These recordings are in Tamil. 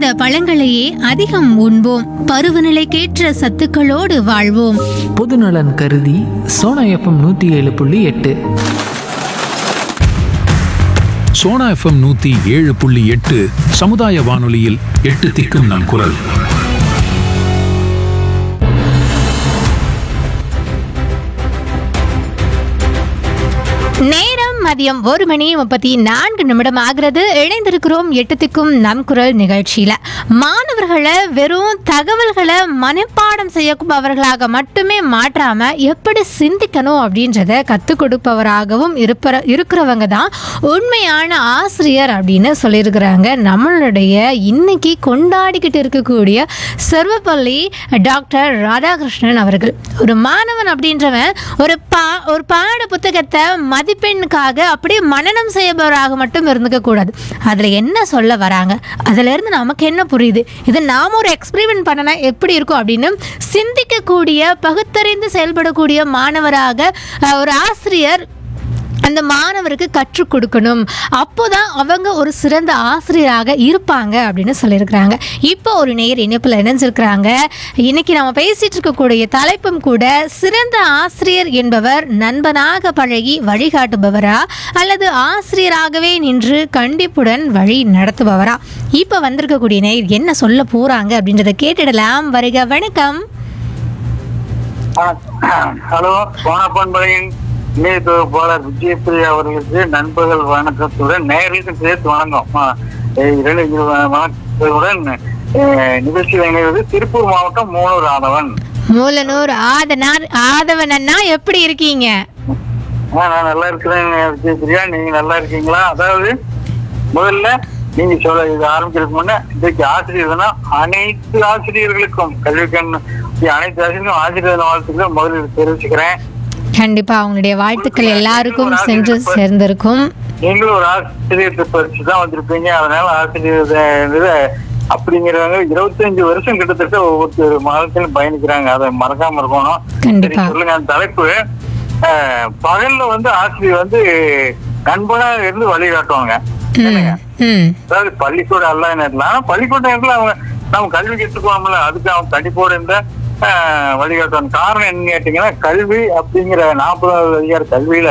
இந்த பழங்களையே அதிகம் உண்போம் பருவநிலைக்கேற்ற சத்துக்களோடு வாழ்வோம் பொதுநலன் கருதி சோனா எஃப்எம் நூற்றி ஏழு புள்ளி எட்டு சோனா எஃப்எம் நூத்தி ஏழு புள்ளி எட்டு சமுதாய வானொலியில் எட்டு திக்கும் நம் குரல் நேரம் மதியம் ஒரு மணி முப்பத்தி நான்கு நிமிடம் ஆகிறது இணைந்திருக்கிறோம் எட்டுத்துக்கும் நம் குரல் நிகழ்ச்சியில மாணவர்களை வெறும் தகவல்களை மனப்பாடம் செய்யப்பவர்களாக மட்டுமே மாற்றாம எப்படி சிந்திக்கணும் அப்படின்றத கற்றுக் கொடுப்பவராகவும் இருப்பற இருக்கிறவங்க தான் உண்மையான ஆசிரியர் அப்படின்னு சொல்லியிருக்கிறாங்க நம்மளுடைய இன்னைக்கு கொண்டாடிக்கிட்டு இருக்கக்கூடிய சர்வப்பள்ளி டாக்டர் ராதாகிருஷ்ணன் அவர்கள் ஒரு மாணவன் அப்படின்றவன் ஒரு பா ஒரு பாட புத்தகத்தை மதிப்பெண்ணுக்காக அப்படியே மனனம் செய்பவராக மட்டும் இருந்துக்க கூடாது அதில் என்ன சொல்ல வராங்க அதுல இருந்து நமக்கு என்ன புரியுது இதை நாம ஒரு எக்ஸ்பெரிமெண்ட் பண்ணனா எப்படி இருக்கும் அப்படின்னு சிந்திக்கக்கூடிய பகுத்தறிந்து செயல்படக்கூடிய மாணவராக அஹ், ஒரு ஆசிரியர் அந்த மாணவருக்கு கற்றுக் கொடுக்கணும் அப்போதான் அவங்க ஒரு சிறந்த ஆசிரியராக இருப்பாங்க அப்படின்னு சொல்லியிருக்கிறாங்க இப்போ ஒரு நேர் இணைப்பில் இணைஞ்சிருக்கிறாங்க இன்னைக்கு நம்ம பேசிட்டு இருக்கக்கூடிய தலைப்பும் கூட சிறந்த ஆசிரியர் என்பவர் நண்பனாக பழகி வழிகாட்டுபவரா அல்லது ஆசிரியராகவே நின்று கண்டிப்புடன் வழி நடத்துபவரா இப்போ வந்திருக்கக்கூடிய நேர் என்ன சொல்ல போறாங்க அப்படின்றத கேட்டுடலாம் வருக வணக்கம் ஹலோ போனப்பன்படையின் இணைய தொகுப்பாளர் விஜயபிரியா அவர்களுக்கு நண்பர்கள் வணக்கத்துடன் நேர்களுக்கு சேர்த்து வணக்கம் ஆ, ஏய், இரண்டு இது வ- வணக்கத்துடன் அஹ், நிகழ்ச்சியில் இணைவது திருப்பூர் மாவட்டம் மூணூர் ஆதவன் மூலனூர் ஆதனார் ஆதவன் அண்ணா எப்படி இருக்கீங்க ஆ, நான் நல்லா இருக்கிறேன் விஜயபிரியா நீங்க நல்லா இருக்கீங்களா அதாவது முதல்ல நீங்க சொல்ல இது ஆரம்பிக்கிறதுக்கு முன்ன இன்றைக்கு ஆசிரியர்னா அனைத்து ஆசிரியர்களுக்கும் கல்வி கண் அனைத்து ஆசிரியர்களும் ஆசிரியர் வாழ்த்துக்களை முதலில் தெரிவிச்சுக்கிறேன் கண்டிப்பா அவங்களுடைய வாழ்த்துக்கள் எல்லாருக்கும் சென்று சேர்ந்திருக்கும் நீங்களும் ஒரு ஆசிரியர் பரிசு தான் வந்திருப்பீங்க அதனால ஆசிரியர் இது அப்படிங்கிறவங்க இருபத்தஞ்சு வருஷம் கிட்டத்தட்ட ஒவ்வொரு மாதத்திலும் பயணிக்கிறாங்க அதை மறக்காம இருக்கணும் கண்டிப்பா. சரி, சொல்லுங்க அந்த தலைப்பு அஹ், பகல்ல வந்து ஆசிரியர் வந்து நண்பனா இருந்து வழிகாட்டுவாங்க ம், ம், அதாவது பள்ளிக்கூட அல்ல நேரத்துல ஆனா பள்ளிக்கூட நேரத்துல அவங்க நம்ம கல்வி கற்றுக்குவோம்ல அதுக்கு அவங்க கண்டிப்போட இருந்த ஆஹ், வழிகாட்டுவாங்க காரணம் என்னன்னு கேட்டீங்கன்னா கல்வி அப்படிங்கிற நாற்பதாவது அதிகார கல்வியில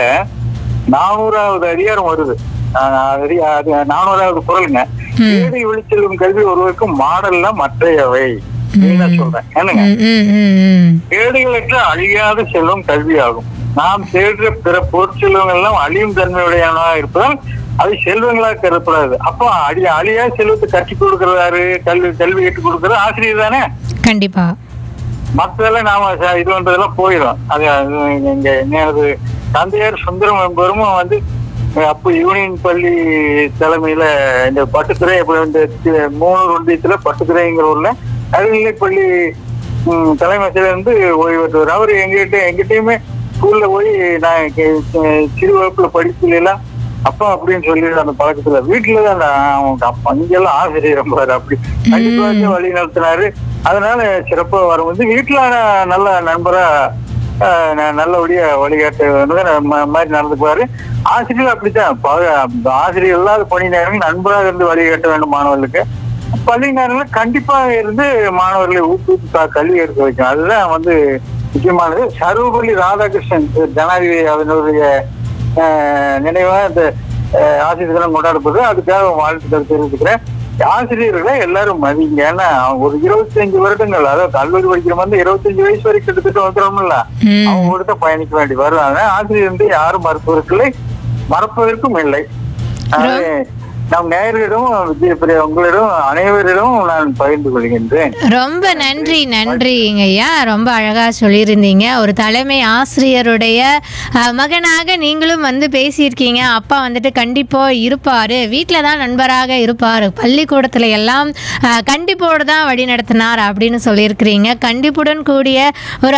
நானூறாவது அதிகாரம் வருது ஆஹ், அது அது நானூறாவது குரலுங்க ஏழை விழிச்செல்லும் கல்வி ஒருவருக்கு மாடல்ல மற்றையவை என்ன சொல்றேன் என்னங்க ம், ம், ம், ம். ஏடுகளற்ற அழியாத செல்வம் கல்வியாகும் நாம் தேடுற பிற பொருட்செல்வங்கள் எல்லாம் அழியும் தன்மையுடையவனா இருப்பதால் அது செல்வங்களாக கருதப்படாது அப்போ அழி அழியா செல்வத்தை கற்றுக் கொடுக்கறாரு கல்வி கல்வி கற்றுக் கொடுக்கறது ஆசிரியர் தானே கண்டிப்பா மற்றதெல்லாம் நாம ச- இது பண்றதெல்லாம் போயிடும் அது அது இங்க எனது தந்தையார் சுந்தரம் என்பவரும் வந்து அஹ், அப்போ யூனியன் பள்ளி தலைமையில இந்த பட்டுத்துறை அப்ப இந்த தி- மூணூர் ஒன்றியத்துல பட்டுத்துறைங்கிற ஊர்ல நடுநிலை பள்ளி ம், தலைமையில இருந்து ஓய்வு பெற்றவர் அவர் எங்கிட்ட எங்கிட்டயுமே ஸ்கூல்ல போய் நான் கே- கே- சிறு வகுப்புல படிப்புல எல்லாம் அப்பா அப்படின்னு சொல்லி அந்த பழக்கத்துல வீட்டுல தான் நான் அவங்க அப்பா இங்கெல்லாம் ஆசிரியர் பாரு அப்படி கண்டிப்பாக வழி நடத்தினாரு அதனால சிறப்பா வரும் வந்து வீட்டுல நான் நல்ல நண்பரா ஆஹ், ந- நல்லபடியா வழிகாட்டு ம- மாதிரி நடந்துக்குவாரு ஆசிரியர் அப்படித்தான் ப- ஆசிரியர் இல்லாத பணி நேரங்கள் நண்பராக இருந்து வழிகாட்ட வேண்டும் மாணவர்களுக்கு பள்ளி நேரங்களில் கண்டிப்பா இருந்து மாணவர்களை ஊக்குவித்து க- கல்வி எடுக்க வைக்கும் அதுதான் வந்து முக்கியமானது சர்வபள்ளி ராதாகிருஷ்ணன் ஜனாதிபதி அதனுடைய ஆஹ், நினைவா இந்த ஆஹ், ஆசிரியர் தினம் கொண்டாடப்படுது அதுக்காக வாழ்த்துக்கள் தெரிவிச்சுக்கிறேன் ஆசிரியர்களை எல்லாரும் மதிங்க ஏன்னா ஒரு இருபத்தஞ்சு வருடங்கள் அதாவது கல்லூரி படிக்கிற வந்து இருபத்தஞ்சு வயசு வரைக்கும் கிட்டத்தட்ட வந்துடும்ல ம். அவங்க கூட தான் பயணிக்க வேண்டி வரும் அதனால ஆசிரியர் வந்து யாரும் மறுப்பதற்கில்லை மறப்பதற்கும் இல்லை அது நம் நேயர்களிடம் விஜயபிரியா உங்களிடம் அனைவரிடம் நான் பகிர்ந்து கொள்கின்றேன் ரொம்ப நன்றி நன்றிங்க ஐயா ரொம்ப அழகா சொல்லியிருந்தீங்க ஒரு தலைமை ஆசிரியருடைய அஹ், மகனாக நீங்களும் வந்து பேசியிருக்கீங்க அப்பா வந்துட்டு கண்டிப்பா இருப்பாரு வீட்டில் தான் நண்பராக இருப்பார் பள்ளிக்கூடத்துல எல்லாம் அஹ், கண்டிப்போடு தான் வழி நடத்தினார் அப்படின்னு சொல்லியிருக்கிறீங்க கண்டிப்புடன் கூடிய ஒரு